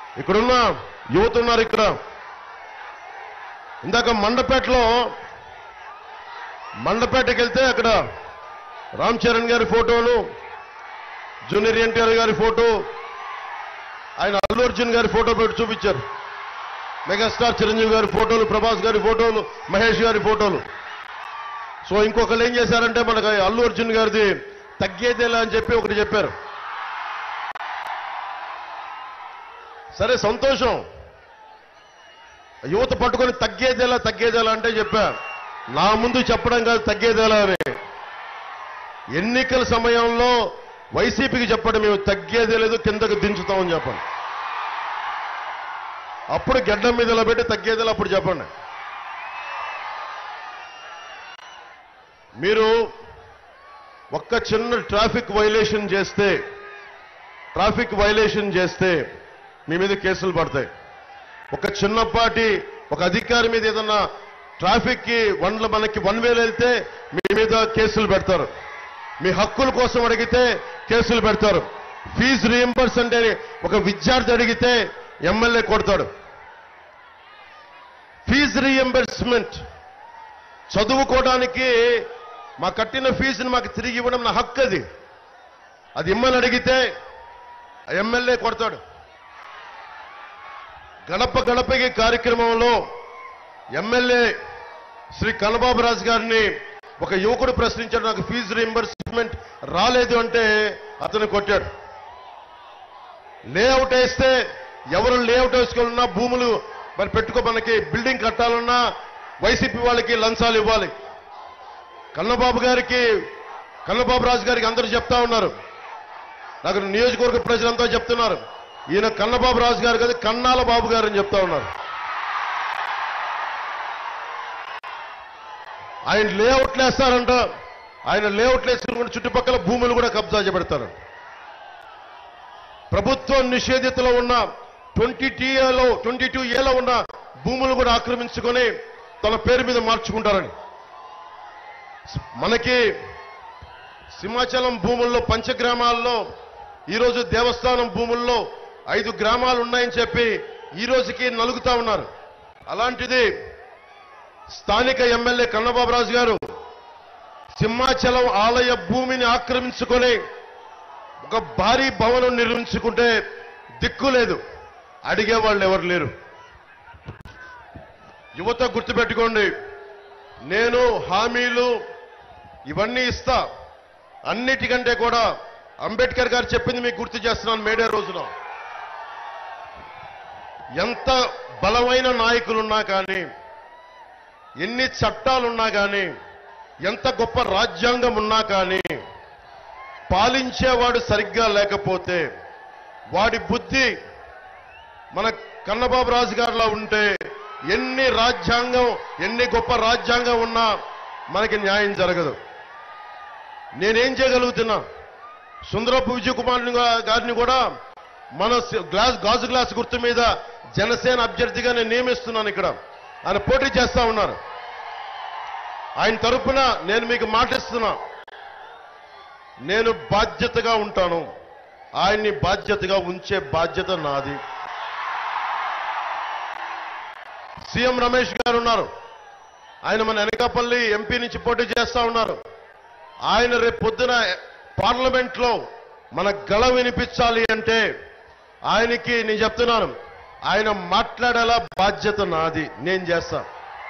ఇక్కడున్న యువత ఉన్నారు ఇక్కడ ఇందాక మండపేటలో మండపేటకి వెళ్తే అక్కడ రామ్ చరణ్ గారి ఫోటోలు జూనియర్ ఎన్టీఆర్ గారి ఫోటో ఆయన అల్లు అర్జున్ గారి ఫోటో పెట్టి చూపించారు మెగాస్టార్ చిరంజీవి గారి ఫోటోలు ప్రభాస్ గారి ఫోటోలు మహేష్ గారి ఫోటోలు సో ఇంకొకరు ఏం చేశారంటే మనకు అల్లు అర్జున్ గారిది తగ్గేదేలా అని చెప్పి ఒకటి చెప్పారు సరే సంతోషం యువత పట్టుకొని తగ్గేదేలా తగ్గేదేలా అంటే చెప్పా నా ముందు చెప్పడం కాదు తగ్గేదేలా అని ఎన్నికల సమయంలో వైసీపీకి చెప్పడం మేము తగ్గేదే లేదు కిందకు దించుతామని చెప్పండి అప్పుడు గడ్డం మీద ఇలా పెట్టి తగ్గేదేలా అప్పుడు చెప్పండి మీరు ఒక్క చిన్న ట్రాఫిక్ వైలేషన్ చేస్తే ట్రాఫిక్ వైలేషన్ చేస్తే మీ మీద కేసులు పడతాయి ఒక చిన్నపాటి ఒక అధికారి మీద ఏదన్నా ట్రాఫిక్ కి వన్ల మనకి వన్ వేలు వెళ్తే మీ మీద కేసులు పెడతారు మీ హక్కుల కోసం అడిగితే కేసులు పెడతారు ఫీజు రియంబర్స్ అంటే ఒక విద్యార్థి అడిగితే ఎమ్మెల్యే కొడతాడు ఫీజు రియంబర్స్మెంట్ చదువుకోవడానికి మా కట్టిన ఫీజుని మాకు తిరిగి ఇవ్వడం నా హక్కు అది అది ఇమ్మని అడిగితే ఆ ఎమ్మెల్యే కొడతాడు గడప గడపకి కార్యక్రమంలో ఎమ్మెల్యే శ్రీ కన్నబాబు రాజు గారిని ఒక యువకుడు ప్రశ్నించాడు నాకు ఫీజు రీంబర్స్మెంట్ రాలేదు అంటే అతను కొట్టాడు లేఅవుట్ వేస్తే ఎవరు లేఅవుట్ వేసుకోవాలన్నా భూములు మరి పెట్టుకో మనకి బిల్డింగ్ కట్టాలన్నా వైసీపీ వాళ్ళకి లంచాలు ఇవ్వాలి కన్నబాబు గారికి కన్నబాబు రాజు గారికి అందరూ చెప్తా ఉన్నారు నాకు నియోజకవర్గ ప్రజలంతా చెప్తున్నారు ఈయన కన్నబాబు రాజు గారు కదా కన్నాల బాబు గారు అని చెప్తా ఉన్నారు ఆయన లేఅవుట్లు వేస్తారంట ఆయన లేఅవుట్లు వేసుకుని చుట్టుపక్కల భూములు కూడా కబ్జా చేపెడతారు ప్రభుత్వం నిషేధితలో ఉన్న ట్వంటీ టీఏలో ట్వంటీ టూ ఏలో ఉన్న భూములు కూడా ఆక్రమించుకొని తన పేరు మీద మార్చుకుంటారని మనకి సింహాచలం భూముల్లో పంచగ్రామాల్లో ఈరోజు దేవస్థానం భూముల్లో ఐదు గ్రామాలు ఉన్నాయని చెప్పి ఈ రోజుకి నలుగుతా ఉన్నారు అలాంటిది స్థానిక ఎమ్మెల్యే కన్నబాబురాజు గారు సింహాచలం ఆలయ భూమిని ఆక్రమించుకొని ఒక భారీ భవనం నిర్మించుకుంటే దిక్కు లేదు అడిగే వాళ్ళు ఎవరు లేరు యువత గుర్తుపెట్టుకోండి నేను హామీలు ఇవన్నీ ఇస్తా అన్నిటికంటే కూడా అంబేద్కర్ గారు చెప్పింది మీకు గుర్తు చేస్తున్నాను మేడే రోజున ఎంత బలమైన నాయకులున్నా కానీ ఎన్ని చట్టాలున్నా కానీ ఎంత గొప్ప రాజ్యాంగం ఉన్నా కానీ పాలించేవాడు సరిగ్గా లేకపోతే వాడి బుద్ధి మన కన్నబాబు రాజు గారిలా ఉంటే ఎన్ని రాజ్యాంగం ఎన్ని గొప్ప రాజ్యాంగం ఉన్నా మనకి న్యాయం జరగదు నేనేం చేయగలుగుతున్నా సుందరపు విజయ్ కుమార్ గారిని కూడా మన సి- గ్లాస్ గాజు గ్లాస్ గుర్తు మీద జనసేన అభ్యర్థిగా నేను నియమిస్తున్నాను ఇక్కడ ఆయన పోటీ చేస్తా ఉన్నారు ఆయన తరపున నేను మీకు మాటిస్తున్నా నేను బాధ్యతగా ఉంటాను ఆయన్ని బాధ్యతగా ఉంచే బాధ్యత నాది సీఎం రమేష్ గారు ఉన్నారు ఆయన మన అనకాపల్లి ఎంపీ నుంచి పోటీ చేస్తా ఉన్నారు ఆయన రేపు పొద్దున పార్లమెంట్ లో మన గళ వినిపించాలి అంటే ఆయనకి నేను చెప్తున్నాను ఆయన మాట్లాడేలా బాధ్యత నాది నేను చేస్తా